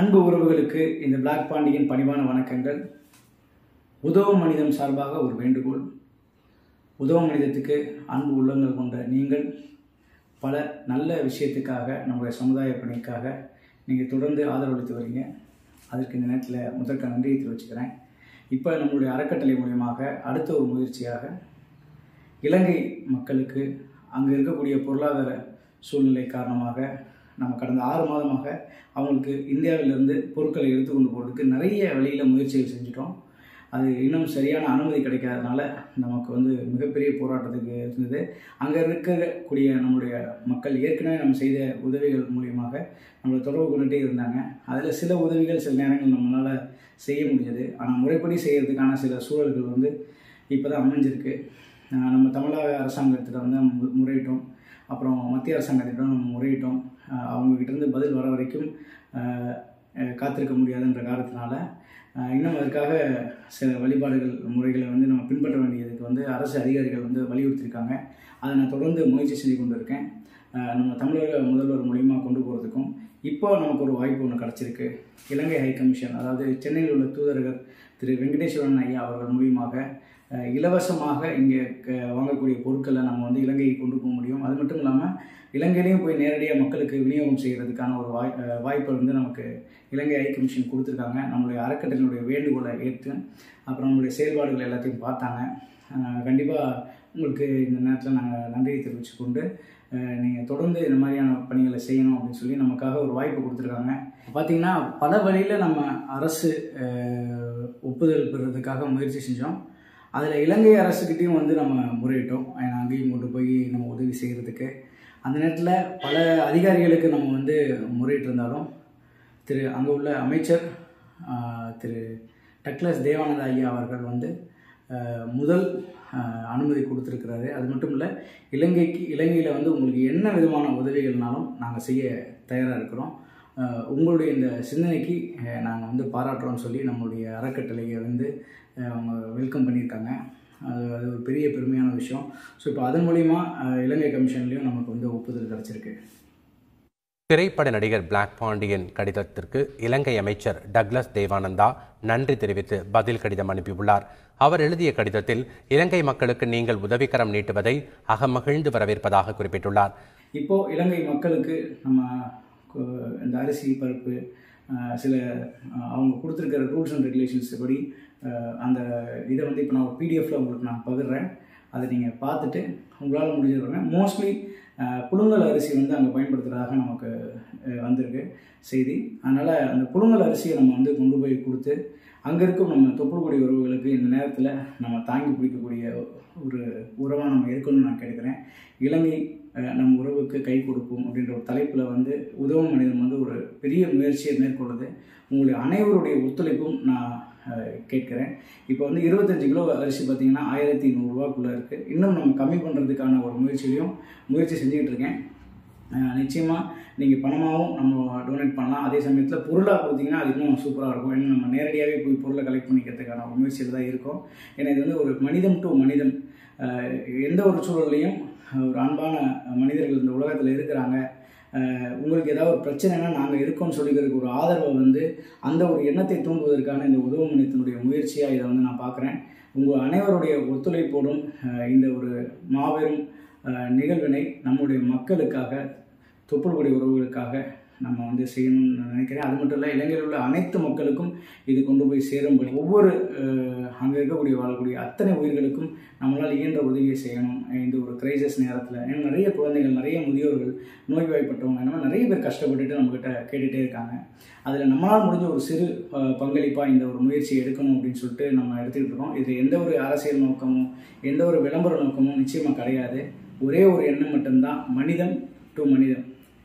அன்பு உறவுகளுக்கு இந்த பிளாக் பாண்டியன் பணிவான வணக்கங்கள் உதவும் மனிதம் சார்பாக ஒரு வேண்டுகோள் உதவும் மனிதத்துக்கு அன்பு உள்ளங்கள் கொண்ட நீங்கள் பல நல்ல விஷயத்துக்காக நம்முடைய சமுதாய பணிக்காக நீங்கள் தொடர்ந்து ஆதரவளித்து வரீங்க அதற்கு இந்த நேரத்தில் முதற்க நன்றியை தெரிவிச்சுக்கிறேன் இப்போ நம்மளுடைய அறக்கட்டளை மூலியமாக அடுத்த ஒரு முயற்சியாக இலங்கை மக்களுக்கு அங்கே இருக்கக்கூடிய பொருளாதார சூழ்நிலை காரணமாக நம்ம கடந்த ஆறு மாதமாக அவங்களுக்கு இந்தியாவிலிருந்து பொருட்களை எடுத்துக்கொண்டு போகிறதுக்கு நிறைய வழியில் முயற்சிகள் செஞ்சிட்டோம் அது இன்னும் சரியான அனுமதி கிடைக்காதனால நமக்கு வந்து மிகப்பெரிய போராட்டத்துக்கு இருந்தது அங்கே இருக்கக்கூடிய நம்முடைய மக்கள் ஏற்கனவே நம்ம செய்த உதவிகள் மூலியமாக நம்மளை தொடர்பு கொண்டுட்டே இருந்தாங்க அதில் சில உதவிகள் சில நேரங்கள் நம்மளால் செய்ய முடிஞ்சது ஆனால் முறைப்படி செய்கிறதுக்கான சில சூழல்கள் வந்து இப்போ தான் அமைஞ்சிருக்கு ஆஹ் நம்ம தமிழக அரசாங்கத்திட்ட வந்து நம்ம மு- முறையிட்டோம் அப்புறம் மத்திய அரசாங்கத்திடம் நம்ம முறையிட்டோம் ஆஹ் அவங்ககிட்ட இருந்து பதில் வர வரைக்கும் ஆஹ் அஹ் காத்திருக்க முடியாதுன்ற காரணத்தினால ஆஹ் இன்னும் அதற்காக சில வழிபாடுகள் முறைகளை வந்து நம்ம பின்பற்ற வேண்டியதுக்கு வந்து அரசு அதிகாரிகள் வந்து வலியுறுத்தியிருக்காங்க அதை நான் தொடர்ந்து முயற்சி செஞ்சு கொண்டு இருக்கேன் ஆஹ் நம்ம தமிழக முதல்வர் மூலியமா கொண்டு போகிறதுக்கும் இப்போ நமக்கு ஒரு வாய்ப்பு ஒன்று கிடச்சிருக்கு இலங்கை ஹை கமிஷன் அதாவது சென்னையில் உள்ள தூதரகர் திரு வெங்கடேஸ்வரன் ஐயா அவர்கள் மூலியமாக அஹ், இலவசமாக இங்கே வாங்கக்கூடிய பொருட்களை நம்ம வந்து இலங்கைக்கு கொண்டு போக முடியும் அது மட்டும் இல்லாமல் இலங்கையிலையும் போய் நேரடியாக மக்களுக்கு விநியோகம் செய்கிறதுக்கான ஒரு வாய் அஹ், வாய்ப்பை வந்து நமக்கு இலங்கை ஹை கமிஷன் கொடுத்துருக்காங்க நம்மளுடைய அறக்கட்டளையினுடைய வேண்டுகோளை ஏற்று அப்புறம் நம்மளுடைய செயல்பாடுகள் எல்லாத்தையும் பார்த்தாங்க கண்டிப்பாக உங்களுக்கு இந்த நேரத்தில் நாங்கள் நன்றியை தெரிவித்து கொண்டு நீங்கள் தொடர்ந்து இந்த மாதிரியான பணிகளை செய்யணும் அப்படின்னு சொல்லி நமக்காக ஒரு வாய்ப்பு கொடுத்துருக்காங்க பார்த்தீங்கன்னா பல வழியில் நம்ம அரசு அஹ், ஒப்புதல் பெறுறதுக்காக முயற்சி செஞ்சோம் அதில் இலங்கை அரசுக்கிட்டையும் வந்து நம்ம முறையிட்டோம் ஏன்னா அங்கேயும் கொண்டு போய் நம்ம உதவி செய்கிறதுக்கு அந்த நேரத்தில் பல அதிகாரிகளுக்கு நம்ம வந்து முறையிட்டிருந்தாலும் திரு அங்கே உள்ள அமைச்சர் ஆஹ், திரு டக்ளஸ் தேவானந்த ஐயா அவர்கள் வந்து ஆஹ், முதல் ஆஹ், அனுமதி கொடுத்துருக்கிறாரு அது மட்டும் இல்லை இலங்கைக்கு இலங்கையில் வந்து உங்களுக்கு என்ன விதமான உதவிகள்னாலும் நாங்கள் செய்ய தயாராக இருக்கிறோம் ஆஹ், உங்களுடைய இந்த சிந்தனைக்கு நாங்கள் வந்து பாராட்டுறோம்னு சொல்லி நம்மளுடைய அறக்கட்டளையை வந்து ஆஹ், அவங்க வெல்கம் பண்ணியிருக்காங்க அது அது ஒரு பெரிய பெருமையான விஷயம் ஸோ இப்போ அதன் மூலிமா ஆஹ், இலங்கை கமிஷன்லேயும் நமக்கு வந்து ஒப்புதல் கிடச்சிருக்கு திரைப்பட நடிகர் பிளாக் பாண்டியன் கடிதத்திற்கு இலங்கை அமைச்சர் டக்ளஸ் தேவானந்தா நன்றி தெரிவித்து பதில் கடிதம் அனுப்பியுள்ளார் அவர் எழுதிய கடிதத்தில் இலங்கை மக்களுக்கு நீங்கள் உதவிக்கரம் நீட்டுவதை அகமகிழ்ந்து வரவேற்பதாக குறிப்பிட்டுள்ளார் இப்போ இலங்கை மக்களுக்கு நம்ம கு- இந்த அரிசி பருப்பு ஆஹ், சில ஆஹ், அவங்க கொடுத்துருக்கிற ரூல்ஸ் அண்ட் ரெகுலேஷன்ஸ் படி ஆஹ், அந்த இதை வந்து இப்போ நான் ஒரு பிடிஎஃப்ல உங்களுக்கு நான் பகிர்றேன் அதை நீங்கள் பார்த்துட்டு உங்களால் முடிஞ்சிருங்க மோஸ்ட்லி புழுங்கல் அரிசி வந்து அங்கே பயன்படுத்துகிறதாக நமக்கு ஆஹ், வந்திருக்கு செய்தி அதனால் அந்த புழுங்கல் அரிசியை நம்ம வந்து கொண்டு போய் கொடுத்து அங்கே இருக்கும் நம்ம தொப்புள்கொடி உறவுகளுக்கு இந்த நேரத்தில் நம்ம தாங்கி பிடிக்கக்கூடிய ஒரு உறவாக நம்ம இருக்கணும்னு நான் கேட்குறேன் இலங்கை அஹ், நம் உறவுக்கு கை கொடுப்போம் அப்படின்ற ஒரு தலைப்பில் வந்து உதவும் மனிதன் வந்து ஒரு பெரிய முயற்சியை மேற்கொள்ளுது உங்களுடைய அனைவருடைய ஒத்துழைப்பும் நான் அஹ், கேட்கிறேன் இப்போ வந்து இருபத்தஞ்சு கிலோ அரிசி பார்த்தீங்கன்னா ஆயிரத்தி நூறுரூவாக்குள்ளே இருக்குது இன்னும் நம்ம கம்மி பண்ணுறதுக்கான ஒரு முயற்சியிலையும் முயற்சி செஞ்சுக்கிட்டு இருக்கேன் நிச்சயமாக நீங்கள் பணமாகவும் நம்ம டொனேட் பண்ணலாம் அதே சமயத்தில் பொருளாக கொடுத்தீங்கன்னா அது இன்னும் சூப்பராக இருக்கும் ஏன்னா நம்ம நேரடியாகவே போய் பொருளை கலெக்ட் பண்ணிக்கிறதுக்கான ஒரு முயற்சியில் தான் இருக்கும் ஏன்னா இது வந்து ஒரு மனிதம் டு மனிதன் அஹ், எந்த ஒரு சூழல்லையும் ஒரு அன்பான மனிதர்கள் இந்த உலகத்தில் இருக்கிறாங்க அஹ், உங்களுக்கு ஏதாவது ஒரு பிரச்சனைனா நாங்கள் இருக்கோம்னு சொல்லிக்கிறதுக்கு ஒரு ஆதரவை வந்து அந்த ஒரு எண்ணத்தை தூண்டுவதற்கான இந்த உதவு மனிதனுடைய முயற்சியாக இதை வந்து நான் பார்க்குறேன் உங்கள் அனைவருடைய ஒத்துழைப்போடும் அஹ், இந்த ஒரு மாபெரும் அஹ், நிகழ்வினை நம்முடைய மக்களுக்காக தொப்புள்கொடி உறவுகளுக்காக நம்ம வந்து செய்யணும்னு நான் நினைக்கிறேன் அது மட்டும் இல்லை இலங்கையில் உள்ள அனைத்து மக்களுக்கும் இது கொண்டு போய் சேரும்படி ஒவ்வொரு அங்கே இருக்கக்கூடிய வாழக்கூடிய அத்தனை உயிர்களுக்கும் நம்மளால் இயன்ற உதவியை செய்யணும் இந்த ஒரு கிரைசிஸ் நேரத்தில் ஏன்னா நிறைய குழந்தைகள் நிறைய முதியோர்கள் நோய்வாய்ப்பட்டவங்க இந்த மாதிரி நிறைய பேர் கஷ்டப்பட்டுட்டு நம்மக்கிட்ட கேட்டுகிட்டே இருக்காங்க அதில் நம்மளால் முடிஞ்ச ஒரு சிறு பங்களிப்பாக இந்த ஒரு முயற்சி எடுக்கணும் அப்படின்னு சொல்லிட்டு நம்ம எடுத்துக்கிட்டு இருக்கோம் இது எந்த ஒரு அரசியல் நோக்கமும் எந்த ஒரு விளம்பர நோக்கமும் நிச்சயமாக கிடையாது ஒரே ஒரு எண்ணம் மட்டும்தான் மனிதம் டு மனிதம்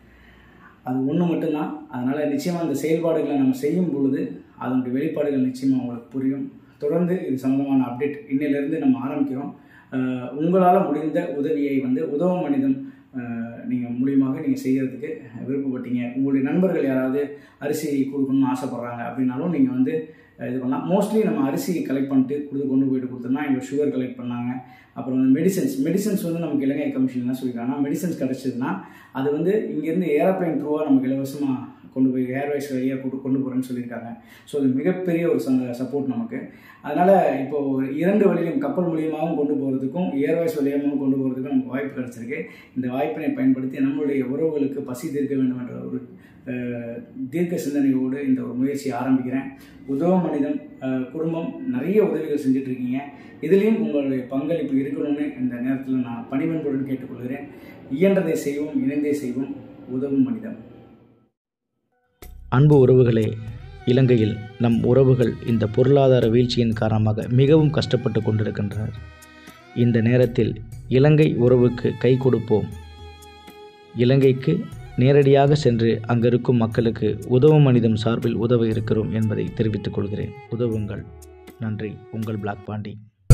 அது ஒன்று மட்டும்தான் அதனால் நிச்சயமாக அந்த செயல்பாடுகளை நம்ம செய்யும் பொழுது அதனுடைய வெளிப்பாடுகள் நிச்சயமாக உங்களுக்கு புரியும் தொடர்ந்து இது சம்மந்தமான அப்டேட் இன்னையிலேருந்து நம்ம ஆரம்பிக்கிறோம் அஹ் உங்களால் முடிந்த உதவியை வந்து உதவும் மனிதம் நீங்கள் மூலியமாக நீங்கள் செய்கிறதுக்கு விருப்பப்பட்டீங்க உங்களுடைய நண்பர்கள் யாராவது அரிசி கொடுக்கணும்னு ஆசைப்பட்றாங்க அப்படின்னாலும் நீங்கள் வந்து அஹ், இது பண்ணலாம் மோஸ்ட்லி நம்ம அரிசி கலெக்ட் பண்ணிட்டு கொடுத்து கொண்டு போயிட்டு கொடுத்தோம்னா எங்கள் சுகர் கலெக்ட் பண்ணாங்க அப்புறம் வந்து மெடிசன்ஸ் மெடிசன்ஸ் வந்து நமக்கு இலங்கை கமிஷன் என்ன சொல்லியிருக்காங்கன்னா மெடிசன்ஸ் கிடச்சதுன்னா அது வந்து இங்கேருந்து ஏரோப்ளைன் த்ரூவாக நமக்கு இலவசமாக கொண்டு போய் ஏர்வேஸ் வழியாக கொண்டு கொண்டு போகிறேன்னு சொல்லியிருக்காங்க ஸோ இது மிகப்பெரிய ஒரு சப்போர்ட் நமக்கு அதனால் இப்போது இரண்டு வழியிலும் கப்பல் மூலியமாகவும் கொண்டு போகிறதுக்கும் ஏர்வேஸ் வழியாகவும் கொண்டு போகிறதுக்கும் நமக்கு வாய்ப்பு கிடச்சிருக்கு இந்த வாய்ப்பினை பயன்படுத்தி நம்மளுடைய உறவுகளுக்கு பசி தீர்க்க வேண்டும் என்ற ஒரு அஹ், தீர்க்க சிந்தனையோடு இந்த ஒரு முயற்சியை ஆரம்பிக்கிறேன் உதவ மனிதம் அஹ், குடும்பம் நிறைய உதவிகள் செஞ்சுட்டு இருக்கீங்க இதுலேயும் உங்களுடைய பங்களிப்பு இருக்கணும்னு இந்த நேரத்தில் நான் பணிவன்புடன் கேட்டுக்கொள்கிறேன் இயன்றதை செய்வோம் இணைந்தே செய்வோம் உதவும் மனிதம் அன்பு உறவுகளே இலங்கையில் நம் உறவுகள் இந்த பொருளாதார வீழ்ச்சியின் காரணமாக மிகவும் கஷ்டப்பட்டு கொண்டிருக்கின்றனர் இந்த நேரத்தில் இலங்கை உறவுக்கு கை கொடுப்போம் இலங்கைக்கு நேரடியாக சென்று அங்கிருக்கும் மக்களுக்கு உதவும் மனிதம் சார்பில் உதவ இருக்கிறோம் என்பதை தெரிவித்துக் கொள்கிறேன் உதவுங்கள் நன்றி உங்கள் பிளாக் பாண்டி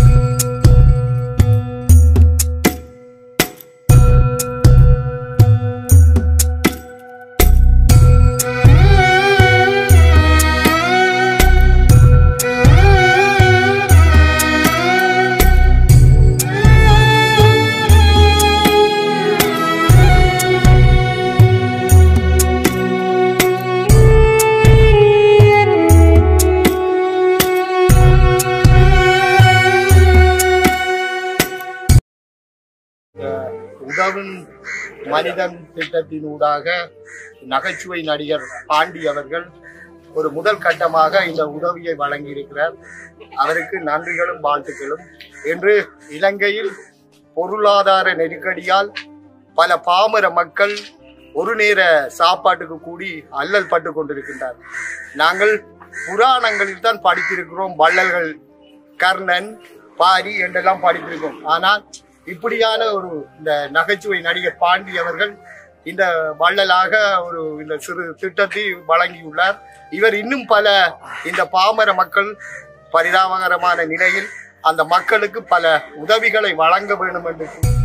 உதவும் மனிதன் திட்டத்தினூடாக நகைச்சுவை நடிகர் பாண்டி அவர்கள் ஒரு முதல் கட்டமாக இந்த உதவியை வழங்கியிருக்கிறார் அவருக்கு நன்றிகளும் வாழ்த்துக்களும் என்று இலங்கையில் பொருளாதார நெருக்கடியால் பல பாமர மக்கள் ஒரு நேர சாப்பாட்டுக்கு கூடி அல்லல் பட்டு கொண்டிருக்கின்றார் நாங்கள் புராணங்களில் தான் படித்திருக்கிறோம் வள்ளல்கள் கர்ணன் பாரி என்றெல்லாம் படித்திருக்கோம் ஆனால் இப்படியான ஒரு இந்த நகைச்சுவை நடிகர் பாண்டி அவர்கள் இந்த வள்ளலாக ஒரு இந்த சிறு திட்டத்தை வழங்கியுள்ளார் இவர் இன்னும் பல இந்த பாமர மக்கள் பரிதாபகரமான நிலையில் அந்த மக்களுக்கு பல உதவிகளை வழங்க வேண்டும் என்று